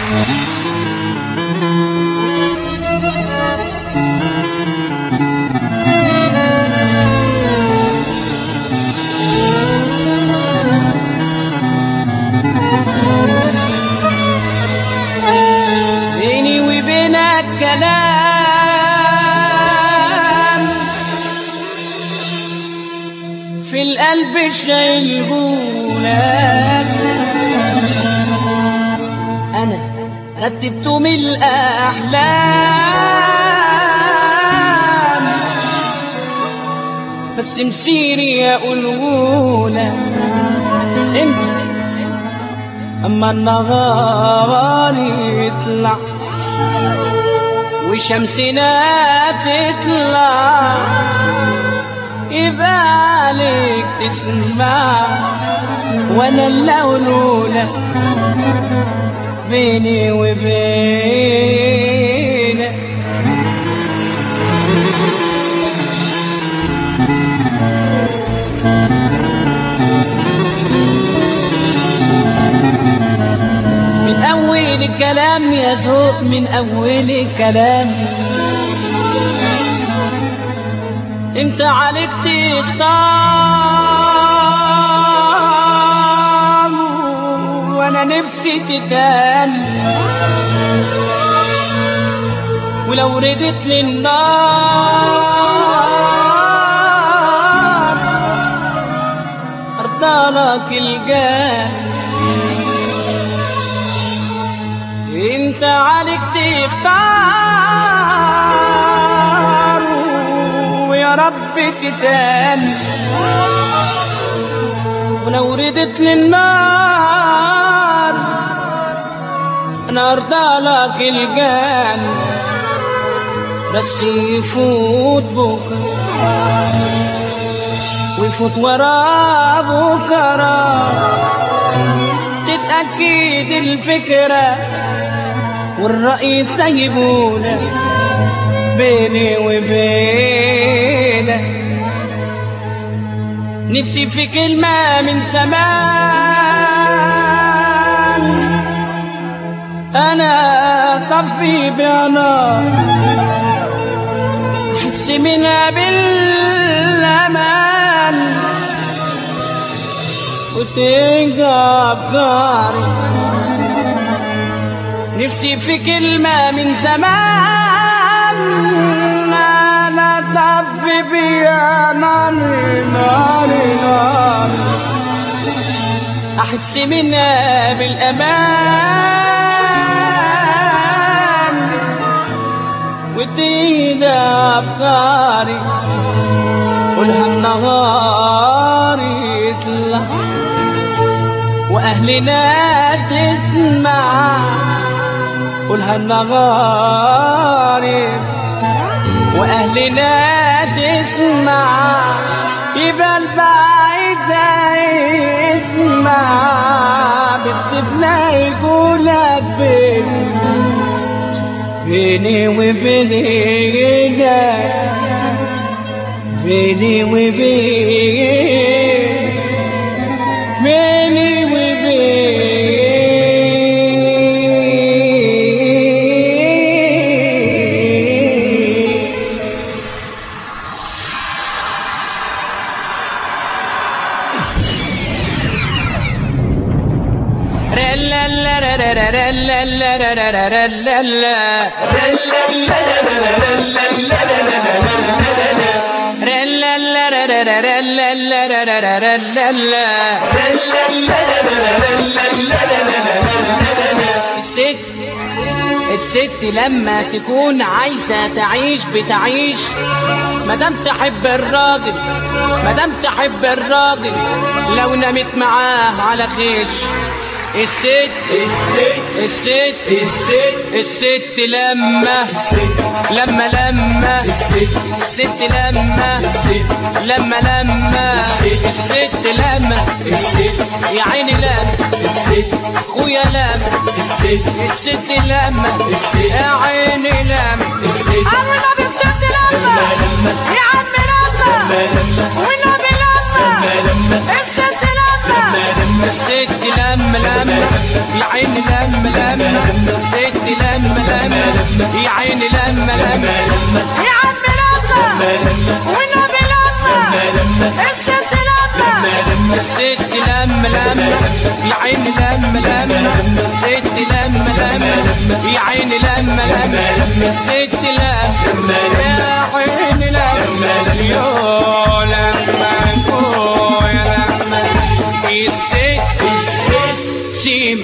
بيني وبينك كلام في القلب شايلهولك انا رتبته من الاحلام بس مسيري اقولهولك انت اما النهار يطلع وشمسنا تطلع يبقى عليك تسمع وانا اللولولة بيني وبينك من أول الكلام يا ذوق من أول الكلام انت عليك تختار وانا نفسي تتان ولو ردت للنار ارضالك الجان انت عليك تختار ويا رب تتان ولو ردت للنار انا ارضى لك الجان بس يفوت بكره ويفوت وراه بكره تتأكد الفكرة والرأي سيبونا بيني وبينك نفسي في كلمة من زمان أنا طفي بنار أحس منها بالأمان وتنقى أفكاري نفسي في كلمة من زمان أنا طفي بيها ناري ناري ناري أحس منها بالأمان وتزيد أفكاري قولها النهار يطلع وأهلنا تسمع قولها النهار يطلع وأهلنا تسمع يبقى البعيد يسمع بكتبنا يقولك بيني بيني وبينك بيني وبينك بيني وبينك الست الست لما تكون عايزة تعيش بتعيش مادام تحب الراجل مادام تحب الراجل لو نامت معاه على خيش الست الست الست الست لما لما لما الست لما لما لما الست لما يا عيني لما اخويا لما الست لما يا عيني لما والنبي الست لما يا عم لما والنبي لما الست لما الست لما لم لم يا عين لم لم ست لم لم يا عين لم لم يا عم لما والنبي لما الست لما الست لم لم يا عين لم لم ست لم لم يا عين لم لم الست لم يا عين لم يا لما يا لما الست سيم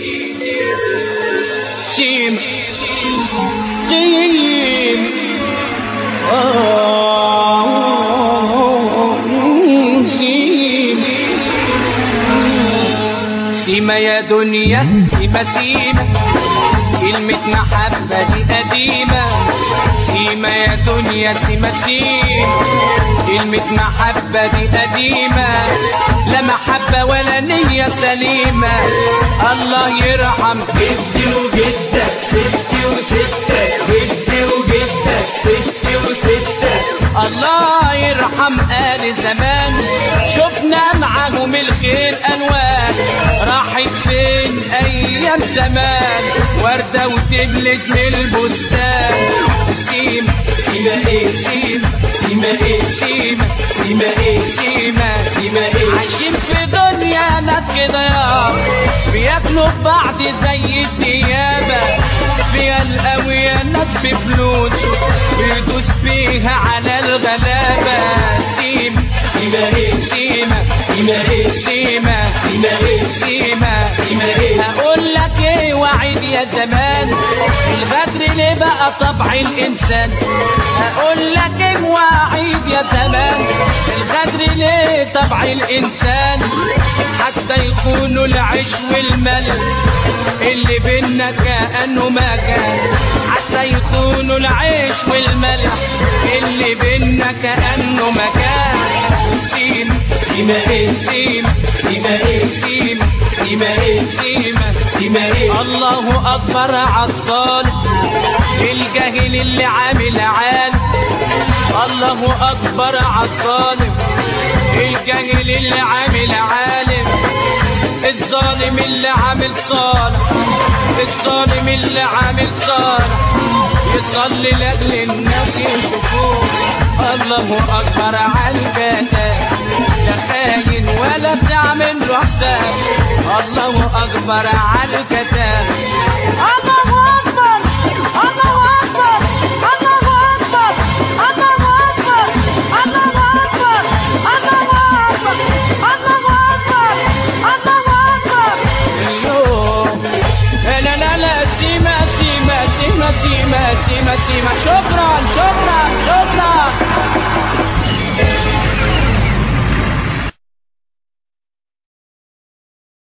سيم سيم آه، سيم سيما يا دنيا سيما سيما كلمة محبة دي قديمة سيما يا دنيا سيما سيما كلمة محبة دي قديمة لا محبة ولا نية سليمة الله يرحم جدي وجدك ستي وستك جدي وجدك ستي وستك الله يرحم آل زمان شفنا معاهم الخير ألوان راحت فين أيام زمان وردة وتبلت من البستان سيما سيما ايه سيما سيما ايه سيما سيما ايه سيما سيما ايه عايشين في دنيا ناس كده يا بياكلوا بعض زي الديابة فيها القوية ناس بفلوس بيدوس بيها على الغلابة سيما سيما ايه سيما سيما ايه سيما سيما ايه سيما سيما ايه هقول لك ايه وعيد يا زمان الغدر ليه بقى طبع الانسان هقول لك ايه وعيد يا زمان الغدر ليه طبع الانسان حتى يخونوا العيش والمل اللي بينا كانه ما كان حتى يخونوا العيش والملح اللي بينا كانه ما كان سيما سيما ايه سيما سيما ايه سيما سيما ايه سيما سيما ايه الله اكبر عالصالح الجاهل اللي عامل عالم الله اكبر عالصالح الجاهل اللي عامل عالم الظالم اللي عامل صالح الظالم اللي عامل صالح يصلي لاجل الناس يشوفوه الله اكبر عالجنة لا خاين ولا بتعمل له حساب الله اكبر عالكتاب الله أكبر الله أكبر الله أكبر الله أكبر الله أكبر الله أكبر الله أكبر الله أكبر اليوم لا لا لا سيما سيما سيما سيما سيما سيما شكرا شكرا